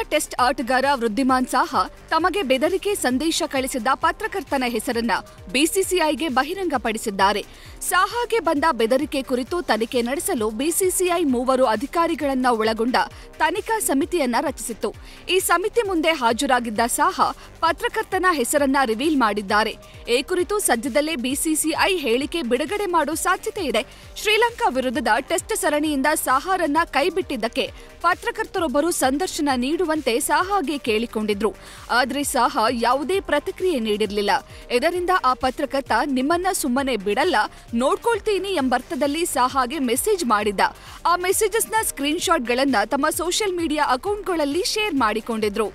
test ಆಟಗಾರ ವೃದ್ಧಿಮಾನ್ ಸಾಹಾ ತಮಗೆ ಬೆದರಿಕೆ ಸಂದೇಶ ಕಳಿಸಿದ್ದ ಪತ್ರಕರ್ತನ ಹೆಸರನ್ನ ಬಿಸಿಸಿಐಗೆ ಬಹಿರಂಗಪಡಿಸಿದ್ದಾರೆ ಸಾಹಾಗೆ ಬಂದ ಬೆದರಿಕೆ ಕುರಿತು ತನಿಖೆ ನಡೆಸಲು ಬಿಸಿಸಿಐ ಮೂವರು ಅಧಿಕಾರಿಗಳನ್ನ ಒಳಗೊಂಡ ತನಿಖಾ ಸಮಿತಿಯನ್ನ ರಚಿಸಿತ್ತು ಈ ಸಮಿತಿ ಮುಂದೆ ಹಾಜರಾಗಿದ್ದ ಸಾಹಾ ಪತ್ರಕರ್ತನ ಹೆಸರನ್ನ ರಿವೀಲ್ ಮಾಡಿದ್ದಾರೆ ಈ ಕುರಿತು ಸದ್ಯದಲ್ಲೇ ಬಿಸಿಸಿಐ ಹೇಳಿಕೆ ಬಿಡುಗಡೆ ಮಾಡೋ ಸಾಧ್ಯತೆ ಇದೆ ಶ್ರೀಲಂಕಾ ವಿರುದ್ಧದ ಟೆಸ್ಟ್ ಸರಣಿಯಿಂದ ಸಾಹಾರನ್ನ ಕೈಬಿಟ್ಟಿದ್ದಕ್ಕೆ ಪತ್ರಕರ್ತರೊಬ್ಬರು ಸಂದರ್ಶನ ನೀಡುವಂತೆ ಸಾಹಾಗೆ ಕೇಳಿಕೊಂಡಿದ್ರು ಆದ್ರೆ ಸಾಹಾ ಯಾವುದೇ ಪ್ರತಿಕ್ರಿಯೆ ನೀಡಿರಲಿಲ್ಲ ಇದರಿಂದ ಆ ಪತ್ರಕರ್ತ ನಿಮ್ಮನ್ನ ಸುಮ್ಮನೆ ಬಿಡಲ್ಲ ನೋಡ್ಕೊಳ್ತೀನಿ ಎಂಬರ್ಥದಲ್ಲಿ ಸಾಹಾಗೆ ಮೆಸೇಜ್ ಮಾಡಿದ್ದ ಆ ಮೆಸೇಜಸ್ನ ಸ್ಕ್ರೀನ್ ಶಾಟ್ಗಳನ್ನ ತಮ್ಮ ಸೋಷಿಯಲ್ ಮೀಡಿಯಾ ಅಕೌಂಟ್ಗಳಲ್ಲಿ ಶೇರ್ ಮಾಡಿಕೊಂಡಿದ್ರು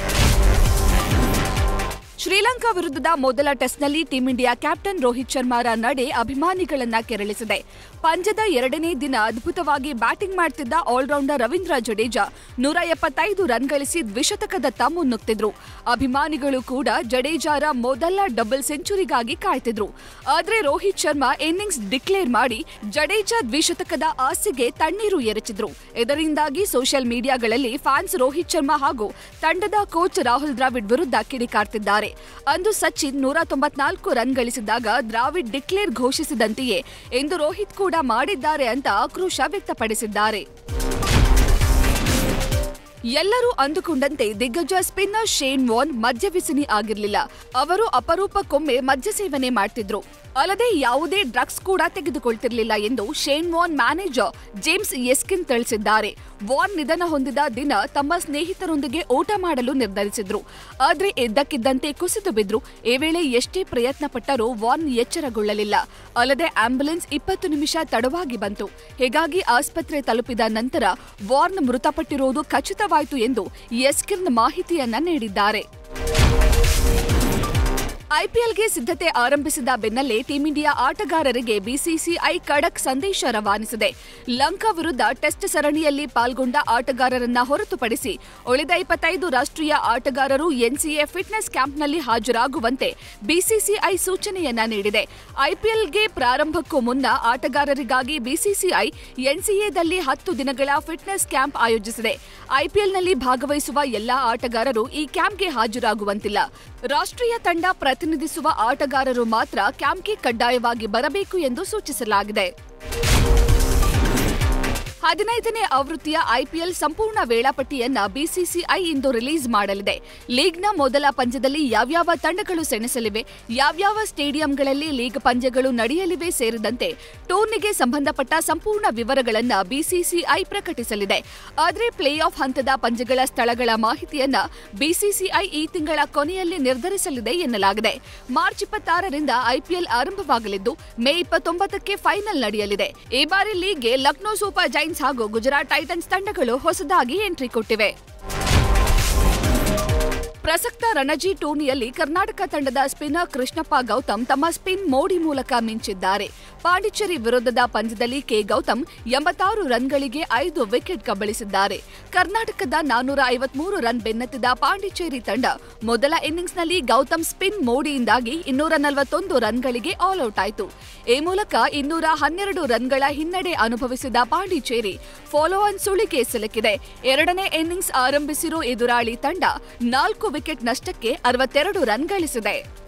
ಶ್ರೀಲಂಕಾ ವಿರುದ್ಧದ ಮೊದಲ ಟೆಸ್ಟ್ನಲ್ಲಿ ಟೀಂ ಇಂಡಿಯಾ ಕ್ಯಾಪ್ಟನ್ ರೋಹಿತ್ ಶರ್ಮಾರ ನಡೆ ಅಭಿಮಾನಿಗಳನ್ನ ಕೆರಳಿಸಿದೆ ಪಂದ್ಯದ ಎರಡನೇ ದಿನ ಅದ್ಭುತವಾಗಿ ಬ್ಯಾಟಿಂಗ್ ಮಾಡ್ತಿದ್ದ ಆಲ್ರೌಂಡರ್ ರವೀಂದ್ರ ಜಡೇಜಾ ನೂರ ಎಪ್ಪತ್ತೈದು ರನ್ ಗಳಿಸಿ ದ್ವಿಶತಕದತ್ತ ಮುನ್ನುಗ್ತಿದ್ರು ಅಭಿಮಾನಿಗಳು ಕೂಡ ಜಡೇಜಾರ ಮೊದಲ ಡಬಲ್ ಸೆಂಚುರಿಗಾಗಿ ಕಾಯ್ತಿದ್ರು ಆದ್ರೆ ರೋಹಿತ್ ಶರ್ಮಾ ಇನ್ನಿಂಗ್ಸ್ ಡಿಕ್ಲೇರ್ ಮಾಡಿ ಜಡೇಜಾ ದ್ವಿಶತಕದ ಆಸೆಗೆ ತಣ್ಣೀರು ಎರಚಿದ್ರು ಇದರಿಂದಾಗಿ ಸೋಷಿಯಲ್ ಮೀಡಿಯಾಗಳಲ್ಲಿ ಫ್ಯಾನ್ಸ್ ರೋಹಿತ್ ಶರ್ಮಾ ಹಾಗೂ ತಂಡದ ಕೋಚ್ ರಾಹುಲ್ ದ್ರಾವಿಡ್ ವಿರುದ್ಧ ಕಿಡಿಕಾರ್ತಿದ್ದಾರೆ ಅಂದು ಸಚಿನ್ ನೂರ ತೊಂಬತ್ನಾಲ್ಕು ರನ್ ಗಳಿಸಿದಾಗ ದ್ರಾವಿಡ್ ಡಿಕ್ಲೇರ್ ಘೋಷಿಸಿದಂತೆಯೇ ಇಂದು ರೋಹಿತ್ ಕೂಡ ಮಾಡಿದ್ದಾರೆ ಅಂತ ಆಕ್ರೋಶ ವ್ಯಕ್ತಪಡಿಸಿದ್ದಾರೆ ಎಲ್ಲರೂ ಅಂದುಕೊಂಡಂತೆ ದಿಗ್ಗಜ ಸ್ಪಿನ್ನರ್ ಶೇನ್ ವಾನ್ ಮದ್ಯವ್ಯಸನಿ ಆಗಿರಲಿಲ್ಲ ಅವರು ಅಪರೂಪಕ್ಕೊಮ್ಮೆ ಮದ್ಯ ಸೇವನೆ ಮಾಡ್ತಿದ್ರು ಅಲ್ಲದೆ ಯಾವುದೇ ಡ್ರಗ್ಸ್ ಕೂಡ ತೆಗೆದುಕೊಳ್ತಿರ್ಲಿಲ್ಲ ಎಂದು Shane Warne manager James Erskine ತಿಳಿಸಿದ್ದಾರೆ ವಾನ್ ನಿಧನ ಹೊಂದಿದ ದಿನ ತಮ್ಮ ಸ್ನೇಹಿತರೊಂದಿಗೆ ಊಟ ಮಾಡಲು ನಿರ್ಧರಿಸಿದ್ರು ಆದ್ರೆ ಇದ್ದಕ್ಕಿದ್ದಂತೆ ಕುಸಿದು ಬಿದ್ರು ಈ ವೇಳೆ ಎಷ್ಟೇ ಪ್ರಯತ್ನ ಪಟ್ಟರೂ ವಾನ್ ಎಚ್ಚರಗೊಳ್ಳಲಿಲ್ಲ ಅಲ್ಲದೆ ಆಂಬ್ಯುಲೆನ್ಸ್ ಇಪ್ಪತ್ತು ನಿಮಿಷ ತಡವಾಗಿ ಬಂತು ಹೀಗಾಗಿ ಆಸ್ಪತ್ರೆ ತಲುಪಿದ ನಂತರ ವಾರ್ನ್ ಮೃತಪಟ್ಟಿರುವುದು ಖಚಿತವಾಯಿತು ಎಂದು ಎಸ್ಕಿನ್ ಮಾಹಿತಿಯನ್ನ ನೀಡಿದ್ದಾರೆ ಐಪಿಎಲ್ಗೆ ಸಿದ್ಧತೆ ಆರಂಭಿಸಿದ ಬೆನ್ನಲ್ಲೇ ಟೀಂ ಇಂಡಿಯಾ ಆಟಗಾರರಿಗೆ ಬಿಸಿಸಿಐ ಖಡಕ್ ಸಂದೇಶ ರವಾನಿಸಿದೆ ಲಂಕಾ ವಿರುದ್ಧ ಟೆಸ್ಟ್ ಸರಣಿಯಲ್ಲಿ ಪಾಲ್ಗೊಂಡ ಆಟಗಾರರನ್ನ ಹೊರತುಪಡಿಸಿ ಉಳಿದ ಇಪ್ಪತ್ತೈದು ರಾಷ್ಟ್ರೀಯ ಆಟಗಾರರು ಎನ್ಸಿಎ ಫಿಟ್ನೆಸ್ ಕ್ಯಾಂಪ್ನಲ್ಲಿ ಹಾಜರಾಗುವಂತೆ ಬಿಸಿಸಿಐ ಸೂಚನೆಯನ್ನ ನೀಡಿದೆ ಐಪಿಎಲ್ಗೆ ಪ್ರಾರಂಭಕ್ಕೂ ಮುನ್ನ ಆಟಗಾರರಿಗಾಗಿ ಬಿಸಿಸಿಐ ಎನ್ಸಿಎದಲ್ಲಿ ಹತ್ತು ದಿನಗಳ ಫಿಟ್ನೆಸ್ ಕ್ಯಾಂಪ್ ಆಯೋಜಿಸಿದೆ ಐಪಿಎಲ್ನಲ್ಲಿ ಭಾಗವಹಿಸುವ ಎಲ್ಲಾ ಆಟಗಾರರು ಈ ಕ್ಯಾಂಪ್ಗೆ ಹಾಜರಾಗುವಂತಿಲ್ಲ ರಾಷ್ಟ್ರೀಯ ತಂಡ ಪ್ರತಿನಿಧಿಸುವ ಆಟಗಾರರು ಮಾತ್ರ ಕ್ಯಾಂಪ್ಗೆ ಕಡ್ಡಾಯವಾಗಿ ಬರಬೇಕು ಎಂದು ಸೂಚಿಸಲಾಗಿದೆ ಹದಿನೈದನೇ ಆವೃತ್ತಿಯ ಐಪಿಎಲ್ ಸಂಪೂರ್ಣ ವೇಳಾಪಟ್ಟಿಯನ್ನ ಬಿಸಿಸಿಐ ಇಂದು ರಿಲೀಸ್ ಮಾಡಲಿದೆ ಲೀಗ್ನ ಮೊದಲ ಪಂದ್ಯದಲ್ಲಿ ಯಾವ್ಯಾವ ತಂಡಗಳು ಸೆಣಸಲಿವೆ ಯಾವ್ಯಾವ ಸ್ಟೇಡಿಯಂಗಳಲ್ಲಿ ಲೀಗ್ ಪಂದ್ಯಗಳು ನಡೆಯಲಿವೆ ಸೇರಿದಂತೆ ಟೂರ್ನಿಗೆ ಸಂಬಂಧಪಟ್ಟ ಸಂಪೂರ್ಣ ವಿವರಗಳನ್ನ ಬಿಸಿಸಿಐ ಪ್ರಕಟಿಸಲಿದೆ ಆದರೆ ಪ್ಲೇ ಆಫ್ ಹಂತದ ಪಂದ್ಯಗಳ ಸ್ಥಳಗಳ ಮಾಹಿತಿಯನ್ನ ಬಿಸಿಸಿಐ ಈ ತಿಂಗಳ ಕೊನೆಯಲ್ಲಿ ನಿರ್ಧರಿಸಲಿದೆ ಎನ್ನಲಾಗಿದೆ ಮಾರ್ಚ್ ಇಪ್ಪತ್ತಾರರಿಂದ ಐಪಿಎಲ್ ಆರಂಭವಾಗಲಿದ್ದು ಮೇ ಇಪ್ಪತ್ತೊಂಬತ್ತಕ್ಕೆ ಫೈನಲ್ ನಡೆಯಲಿದೆ ಈ ಬಾರಿ ಲೀಗ್ಗೆ ಲಕ್ನೋ ಸೂಪರ್ ಜೈನ್ಸ್ ಹಾಗೂ ಗುಜರಾತ್ ಟೈಟನ್ಸ್ ತಂಡಗಳು ಹೊಸದಾಗಿ ಎಂಟ್ರಿ ಕೊಟ್ಟಿವೆ ಪ್ರಸಕ್ತ ರಣಜಿ ಟೂರ್ನಿಯಲ್ಲಿ ಕರ್ನಾಟಕ ತಂಡದ ಸ್ಪಿನ್ನರ್ ಕೃಷ್ಣಪ್ಪ ಗೌತಮ್ ತಮ್ಮ ಸ್ಪಿನ್ ಮೋಡಿ ಮೂಲಕ ಮಿಂಚಿದ್ದಾರೆ ಪಾಂಡಿಚೇರಿ ವಿರುದ್ಧದ ಪಂದ್ಯದಲ್ಲಿ ಕೆ ಗೌತಮ್ ಎಂಬತ್ತಾರು ರನ್ಗಳಿಗೆ ಐದು ವಿಕೆಟ್ ಕಬಳಿಸಿದ್ದಾರೆ ಕರ್ನಾಟಕದ ನಾನ್ನೂರ ಐವತ್ಮೂರು ರನ್ ಬೆನ್ನತ್ತಿದ ಪಾಂಡಿಚೇರಿ ತಂಡ ಮೊದಲ ಇನ್ನಿಂಗ್ಸ್ನಲ್ಲಿ ಗೌತಮ್ ಸ್ಪಿನ್ ಮೋಡಿಯಿಂದಾಗಿ ಇನ್ನೂರ ನಲವತ್ತೊಂದು ರನ್ಗಳಿಗೆ ಆಲ್ಔಟ್ ಆಯಿತು ಈ ಮೂಲಕ ಇನ್ನೂರ ಹನ್ನೆರಡು ರನ್ಗಳ ಹಿನ್ನಡೆ ಅನುಭವಿಸಿದ ಪಾಂಡಿಚೇರಿ ಫಾಲೋ ಆನ್ ಸುಳಿಗೆ ಸಿಲುಕಿದೆ ಎರಡನೇ ಇನ್ನಿಂಗ್ಸ್ ಆರಂಭಿಸಿರೋ ಎದುರಾಳಿ ತಂಡ ನಾಲ್ಕು ವಿಕೆಟ್ ನಷ್ಟಕ್ಕೆ ಅರವತ್ತೆರಡು ರನ್ ಗಳಿಸಿದೆ